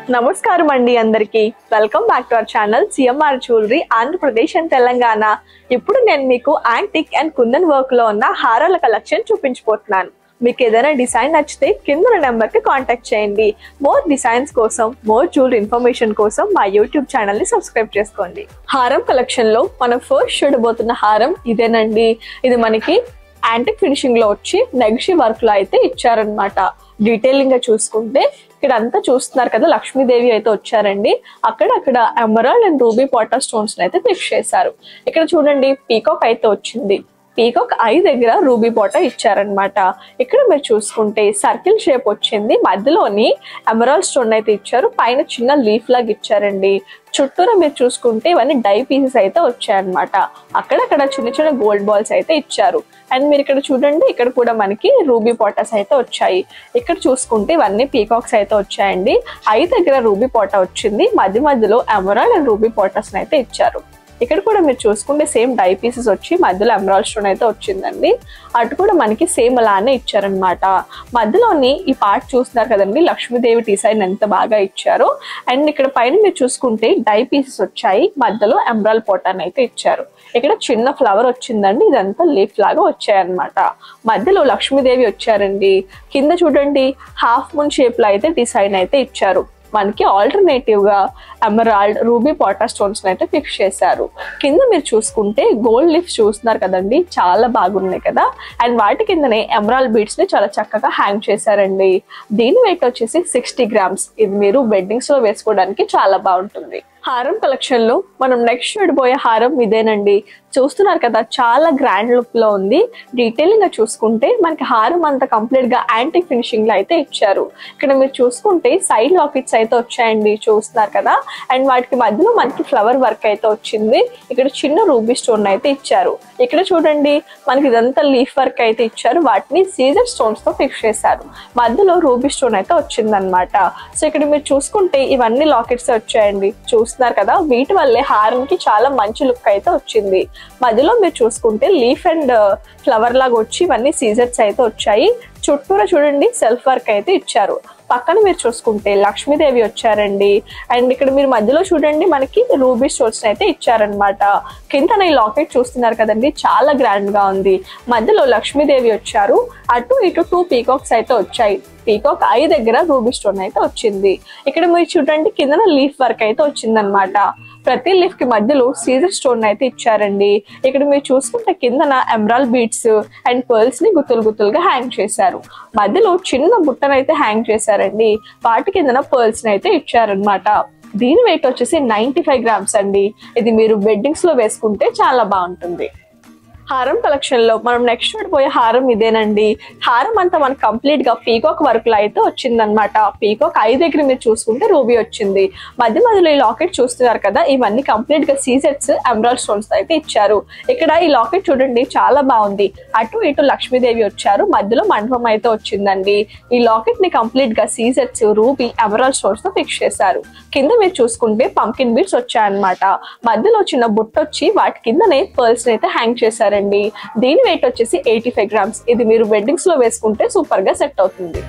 నమస్కారం అండి అందరికి welcome back to our channel CMR jewellery Andhra Pradesh and Telangana ఇప్పుడు నేను మీకు యాంటిక్ అండ్ కుందన్ వర్క్ లో ఉన్న హారాల కలెక్షన్ చూపించబోతున్నాను మీకు ఏదైనా డిజైన్ నచ్చితే కింద నెంబర్ కి కాంటాక్ట్ చేయండి మోర్ డిజైన్స్ కోసం మోర్ జ్యువెలరీ ఇన్ఫర్మేషన్ కోసం మా యూట్యూబ్ ఛానల్ ని సబ్స్క్రైబ్ చేసుకోండి హారం కలెక్షన్ లో మనం ఫస్ట్ చూడబోతున్న హారం ఇదేనండి ఇది మనకి యాంటిక్ ఫినిషింగ్ లో వచ్చి నెగిషి వర్క్ లో అయితే ఇచ్చారనమాట డీటెయిలింగ్ గా చూసుకుంటే ఇక్కడ అంతా చూస్తున్నారు కదా లక్ష్మీదేవి అయితే వచ్చారండి అక్కడ అక్కడ emerald and ruby water stones అయితే ఫిక్స్ చేశారు ఇక్కడ చూడండి పీకాక్ అయితే వచ్చింది పీకాక్ ఐ దగ్గర రూబీ బాటర్ ఇచ్చారనమాట ఇక్కడ మీరు చూసుకుంటే సర్కిల్ షేప్ వచ్చింది మధ్యలోని ఎమరాల్డ్ స్టోన్ అయితే ఇచ్చారు పైన చిన్న లీఫ్ లాగా ఇచ్చారండి చుట్టూరా మీరు చూసుకుంటే ఇవన్నీ డై పీసెస్ అయితే వచ్చాయన్నమాట అక్కడక్కడ చిన్న చిన్న గోల్డ్ బాల్స్ అయితే ఇచ్చారు అండ్ మీరు ఇక్కడ చూడండి ఇక్కడ కూడా మనకి రూబీ పాటర్స్ అయితే వచ్చాయి ఇక్కడ చూసుకుంటే ఇవన్నీ పీకాక్స్ అయితే వచ్చాయండి ఐ దగ్గర రూబీ పాట వచ్చింది మధ్య మధ్యలో ఎమరాల్డ్ అండ్ రూబీ పాటర్స్ అయితే ఇచ్చారు ఇక్కడ కూడా మీరు చూసుకుంటే సేమ్ డై పీసెస్ వచ్చి మధ్యలో ఎమరాల్డ్ స్టోన్ అయితే వచ్చిందండి అటు కూడా మనకి సేమ్ అలానే ఇచ్చారనమాట మధ్యలోని ఈ పార్ట్ చూస్తున్నారు కదండి లక్ష్మీదేవి డిజైన్ ఎంత బాగా ఇచ్చారో అండ్ ఇక్కడ పైన మీరు చూసుకుంటే డై పీసెస్ వచ్చాయి మధ్యలో ఎమరాల్ పోటాన్ అయితే ఇచ్చారు ఇక్కడ చిన్న ఫ్లవర్ వచ్చిందండి ఇదంతా లీఫ్ లాగా వచ్చాయన్నమాట మధ్యలో లక్ష్మీదేవి వచ్చారండి కింద చూడండి హాఫ్ మూన్ షేప్ లో అయితే డిజైన్ అయితే ఇచ్చారు మనకి ఆల్టర్నేటివ్ గా ఎమరాల్డ్ రూబీ పాటర్ స్టోన్స్ అయితే ఫిక్స్ చేశారు కింద మీరు చూసుకుంటే గోల్డ్ లిఫ్ట్ చూస్తున్నారు కదండి చాలా బాగున్నాయి కదా అండ్ వాటి కిందనే ఎమరాల్డ్ బీడ్స్ ని చాలా చక్కగా హ్యాంగ్ చేశారండి దీని వెయిట్ వచ్చేసి సిక్స్టీ గ్రామ్స్ ఇది మీరు వెడ్డింగ్స్ లో వేసుకోవడానికి చాలా బాగుంటుంది హారం కలెక్షన్ లో మనం నెక్స్ట్ చూడబోయే హారం ఇదేనండి చూస్తున్నారు కదా చాలా గ్రాండ్ లుక్ లో ఉంది డీటెయిలింగ్ గా చూసుకుంటే మనకి హారం అంతా కంప్లీట్ గా యాంటిక్ ఫినిషింగ్ లో అయితే ఇచ్చారు ఇక్కడ మీరు చూసుకుంటే సైడ్ లాకెట్స్ అయితే వచ్చాయండి చూస్తున్నారు కదా అండ్ వాటికి మధ్యలో మనకి ఫ్లవర్ వర్క్ అయితే వచ్చింది ఇక్కడ చిన్న రూబీ స్టోన్ అయితే ఇచ్చారు ఇక్కడ చూడండి మనకి ఇదంతా లీఫ్ వర్క్ అయితే ఇచ్చారు వాటిని సీజర్ స్టోన్స్ తో ఫిక్స్ చేశారు మధ్యలో రూబీ స్టోన్ అయితే వచ్చిందనమాట సో ఇక్కడ మీరు చూసుకుంటే ఇవన్నీ లాకెట్స్ వచ్చాయండి చూస్తున్నారు కదా వీటి వల్లే హారంకి చాలా మంచి లుక్ అయితే వచ్చింది మధ్యలో మీరు చూసుకుంటే లీఫ్ అండ్ ఫ్లవర్ లాగా వచ్చి ఇవన్నీ సీజర్స్ అయితే వచ్చాయి చుట్టూరా చూడండి సెల్ఫ్ వర్క్ అయితే ఇచ్చారు పక్కన మీరు చూసుకుంటే లక్ష్మీదేవి వచ్చారండి అండ్ ఇక్కడ మీరు మధ్యలో చూడండి మనకి రూబీ స్టోన్స్ అయితే ఇచ్చారనమాట కింద ఈ లాకెట్ చూస్తున్నారు కదండి చాలా గ్రాండ్ గా ఉంది మధ్యలో లక్ష్మీదేవి వచ్చారు అటు ఇటు టూ పీకాక్స్ అయితే వచ్చాయి పీకాక్ ఐ దగ్గర రూబీ స్టోన్ అయితే వచ్చింది ఇక్కడ మీరు చూడండి కింద లీఫ్ వర్క్ అయితే వచ్చిందనమాట ప్రతి లీఫ్ కి మధ్యలో సీజర్ స్టోన్ అయితే ఇచ్చారండి ఇక్కడ మీరు చూసుకుంటే కిందన ఎమరాల్ బీడ్స్ అండ్ పర్ల్స్ ని గుత్తులు గుత్తులుగా హ్యాంగ్ చేశారు మధ్యలో చిన్న బుట్టనైతే హ్యాంగ్ చేశారండి వాటి కిందన పర్ల్స్ ని అయితే ఇచ్చారనమాట దీని వెయిట్ వచ్చేసి నైన్టీ ఫైవ్ గ్రామ్స్ అండి ఇది మీరు వెడ్డింగ్స్ లో వేసుకుంటే చాలా బాగుంటుంది హారం కలెక్షన్ లో మనం నెక్స్ట్ చూడబోయే హారం ఇదేనండి హారం అంతా మనకి కంప్లీట్ గా పీకాక్ వర్క్ లో అయితే వచ్చిందనమాట పీకాక్ ఐ దగ్గర మీరు చూసుకుంటే రూబీ వచ్చింది మధ్య మధ్యలో ఈ లాకెట్ చూస్తున్నారు కదా ఇవన్నీ కంప్లీట్ గా సీజెట్స్ ఎమరాల్డ్ స్టోన్స్ అయితే ఇచ్చారు ఇక్కడ ఈ లాకెట్ చూడండి చాలా బాగుంది అటు ఇటు లక్ష్మీదేవి వచ్చారు మధ్యలో మండపం అయితే వచ్చిందండి ఈ లాకెట్ ని కంప్లీట్ గా సీజెట్స్ రూబీ ఎమరాల్డ్ స్టోన్స్ తో ఫిక్స్ చేశారు కింద మీరు చూసుకుంటే పంకిన్ బీడ్స్ వచ్చాయన్నమాట మధ్యలో చిన్న బుట్ట వచ్చి వాటి కిందనే పర్ల్స్ అయితే హ్యాంగ్ చేశారు అండి దీని వెయిట్ వచ్చేసి ఎయిటీ ఫైవ్ గ్రామ్స్ ఇది మీరు వెడ్డింగ్స్ లో వేసుకుంటే సూపర్ గా సెట్ అవుతుంది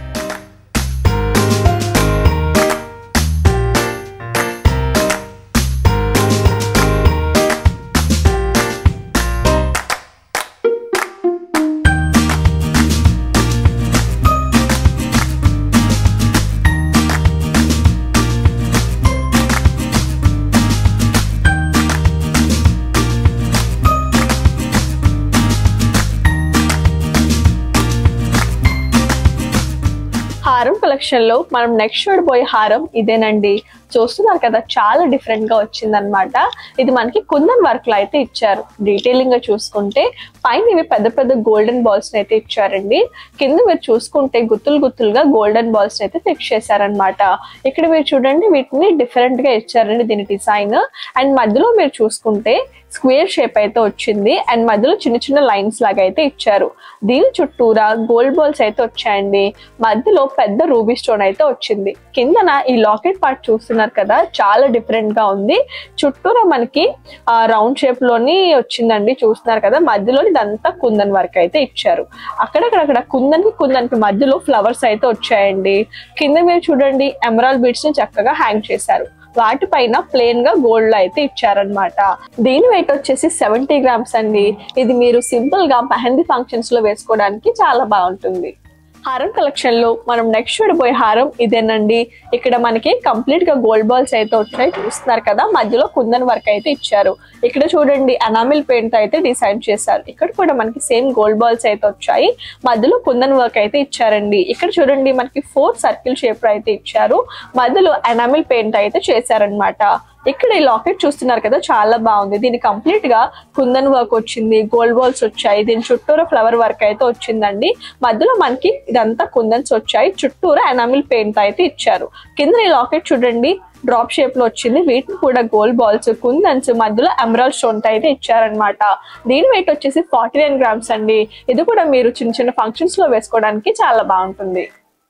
హారం కలెక్షన్ లో మనం నెక్స్ట్ చూడబోయే హారం ఇదేనండి చూస్తున్నారు కదా చాలా డిఫరెంట్ గా వచ్చిందనమాట ఇది మనకి కుందన్ వర్క్ లో అయితే ఇచ్చారు డీటెయిలింగ్ గా చూసుకుంటే పైన ఇవి పెద్ద పెద్ద గోల్డెన్ బాల్స్ అయితే ఇచ్చారండి కింద మీరు చూసుకుంటే గుత్తులు గుత్తులుగా గోల్డెన్ బాల్స్ అయితే ఫిక్స్ చేశారనమాట ఇక్కడ మీరు చూడండి వీటిని డిఫరెంట్ గా ఇచ్చారండి దీని డిజైన్ అండ్ మధ్యలో మీరు చూసుకుంటే స్క్వేర్ షేప్ అయితే వచ్చింది అండ్ మధ్యలో చిన్న చిన్న లైన్స్ లాగా అయితే ఇచ్చారు దీని చుట్టూరా గోల్డ్ బాల్స్ అయితే వచ్చాయండి మధ్యలో పెద్ద రూబీ స్టోన్ అయితే వచ్చింది కిందన ఈ లాకెట్ పార్ట్ చూస్తున్నారు చూస్తున్నారు కదా చాలా డిఫరెంట్ గా ఉంది చుట్టూరా మనకి రౌండ్ షేప్ లోని వచ్చిందండి చూస్తున్నారు కదా మధ్యలో ఇదంతా కుందన్ వర్క్ అయితే ఇచ్చారు అక్కడక్కడక్కడ కుందన్ కి కుందన్ కి మధ్యలో ఫ్లవర్స్ అయితే వచ్చాయండి కింద మీరు చూడండి ఎమరాల్ బీడ్స్ ని చక్కగా హ్యాంగ్ చేశారు వాటిపైన ప్లేన్ గా గోల్డ్ లో అయితే ఇచ్చారనమాట దీని వెయిట్ వచ్చేసి సెవెంటీ గ్రామ్స్ అండి ఇది మీరు సింపుల్ గా మెహందీ ఫంక్షన్స్ లో వేసుకోవడానికి చాలా బాగుంటుంది హారం కలెక్షన్ లో మనం నెక్స్ట్ చూడబోయే హారం ఇదేనండి ఇక్కడ మనకి కంప్లీట్ గా గోల్డ్ బాల్స్ అయితే వచ్చాయి చూస్తున్నారు కదా మధ్యలో కుందన్ వర్క్ అయితే ఇచ్చారు ఇక్కడ చూడండి అనామిల్ పెయింట్ అయితే డిసైన్ చేశారు ఇక్కడ కూడా మనకి సేమ్ గోల్డ్ బాల్స్ అయితే వచ్చాయి మధ్యలో కుందన్ వర్క్ అయితే ఇచ్చారండి ఇక్కడ చూడండి మనకి ఫోర్ సర్కిల్ షేప్ అయితే ఇచ్చారు మధ్యలో అనామిల్ పెయింట్ అయితే చేశారనమాట ఇక్కడ ఈ లాకెట్ చూస్తున్నారు కదా చాలా బాగుంది దీని కంప్లీట్ గా కుందన్ వర్క్ వచ్చింది గోల్డ్ బాల్స్ వచ్చాయి దీని చుట్టూరా ఫ్లవర్ వర్క్ అయితే వచ్చిందండి మధ్యలో మనకి ఇదంతా కుందన్స్ వచ్చాయి చుట్టూరా ఎనామిల్ పెయింట్ అయితే ఇచ్చారు కింద ఈ లాకెట్ చూడండి డ్రాప్ షేప్ లో వచ్చింది వీటిని కూడా గోల్డ్ బాల్స్ కుందన్స్ మధ్యలో ఎమరాల్ స్టోన్ అయితే ఇచ్చారనమాట దీని వెయిట్ వచ్చేసి ఫార్టీ నైన్ గ్రామ్స్ అండి ఇది కూడా మీరు చిన్న చిన్న ఫంక్షన్స్ లో వేసుకోవడానికి చాలా బాగుంటుంది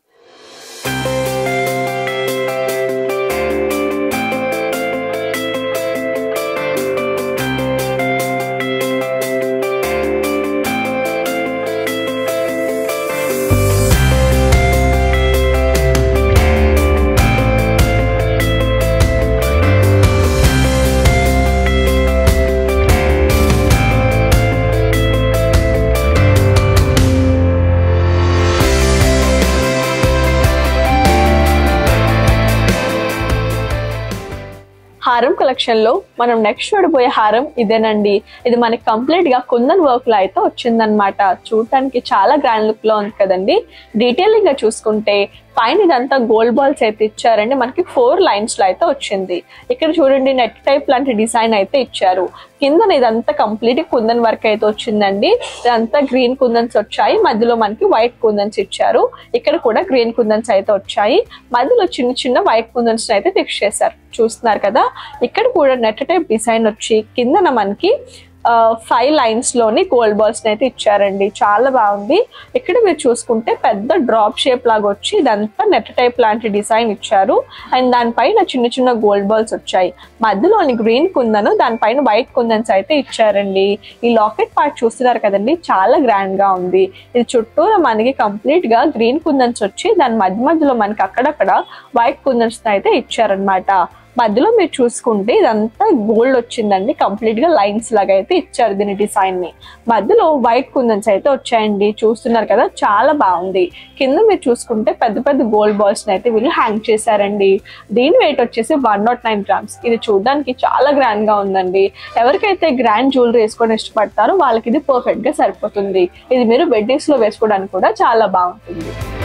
హారం కలెక్షన్ లో మనం నెక్స్ట్ చూడబోయే హారం ఇదేనండి ఇది మనకి కంప్లీట్ గా కుందన్ వర్క్ లో అయితే వచ్చిందనమాట చూడటానికి చాలా గ్రాండ్ లుక్ లో ఉంది కదండి డీటెయిలింగ్ గా చూసుకుంటే పైన ఇదంతా గోల్డ్ బాల్స్ అయితే ఇచ్చారండి మనకి ఫోర్ లైన్స్ లో అయితే వచ్చింది ఇక్కడ చూడండి నెట్ టైప్ లాంటి డిజైన్ అయితే ఇచ్చారు కింద ఇదంతా కంప్లీట్ కుందన్ వర్క్ అయితే వచ్చిందండి ఇదంతా గ్రీన్ కుందన్స్ వచ్చాయి మధ్యలో మనకి వైట్ కుందన్స్ ఇచ్చారు ఇక్కడ కూడా గ్రీన్ కుందన్స్ అయితే వచ్చాయి మధ్యలో చిన్న చిన్న వైట్ కుందన్స్ అయితే ఫిక్స్ చేశారు చూస్తున్నారు కదా ఇక్కడ కూడా నెట్ టైప్ డిజైన్ వచ్చి కిందన మనకి ఫైవ్ లైన్స్ లోని గోల్డ్ బాల్స్ అయితే ఇచ్చారండి చాలా బాగుంది ఇక్కడ మీరు చూసుకుంటే పెద్ద డ్రాప్ షేప్ లాగా వచ్చి ఇదంతా నెట్ టైప్ లాంటి డిజైన్ ఇచ్చారు అండ్ దానిపైన చిన్న చిన్న గోల్డ్ బాల్స్ వచ్చాయి మధ్యలోని గ్రీన్ కుందను దానిపైన వైట్ కుందన్స్ అయితే ఇచ్చారండి ఈ లాకెట్ పార్ట్ చూస్తున్నారు కదండి చాలా గ్రాండ్ గా ఉంది ఇది చుట్టూరా మనకి కంప్లీట్ గా గ్రీన్ కుందన్స్ వచ్చి దాని మధ్య మధ్యలో మనకి అక్కడక్కడ వైట్ కుందన్స్ అయితే ఇచ్చారనమాట మధ్యలో మీరు చూసుకుంటే ఇదంతా గోల్డ్ వచ్చిందండి కంప్లీట్ గా లైన్స్ లాగా అయితే ఇచ్చారు దీని డిజైన్ ని మధ్యలో వైట్ కుందన్స్ అయితే వచ్చాయండి చూస్తున్నారు కదా చాలా బాగుంది కింద మీరు చూసుకుంటే పెద్ద పెద్ద గోల్డ్ బాల్స్ అయితే వీళ్ళు హ్యాంగ్ చేశారండి దీని వెయిట్ వచ్చేసి వన్ నాట్ నైన్ గ్రామ్స్ ఇది చూడడానికి చాలా గ్రాండ్ గా ఉందండి ఎవరికైతే గ్రాండ్ జ్యువెలరీ వేసుకొని ఇష్టపడతారో వాళ్ళకి ఇది పర్ఫెక్ట్ గా సరిపోతుంది ఇది మీరు వెడ్డింగ్స్ లో వేసుకోవడానికి కూడా చాలా బాగుంటుంది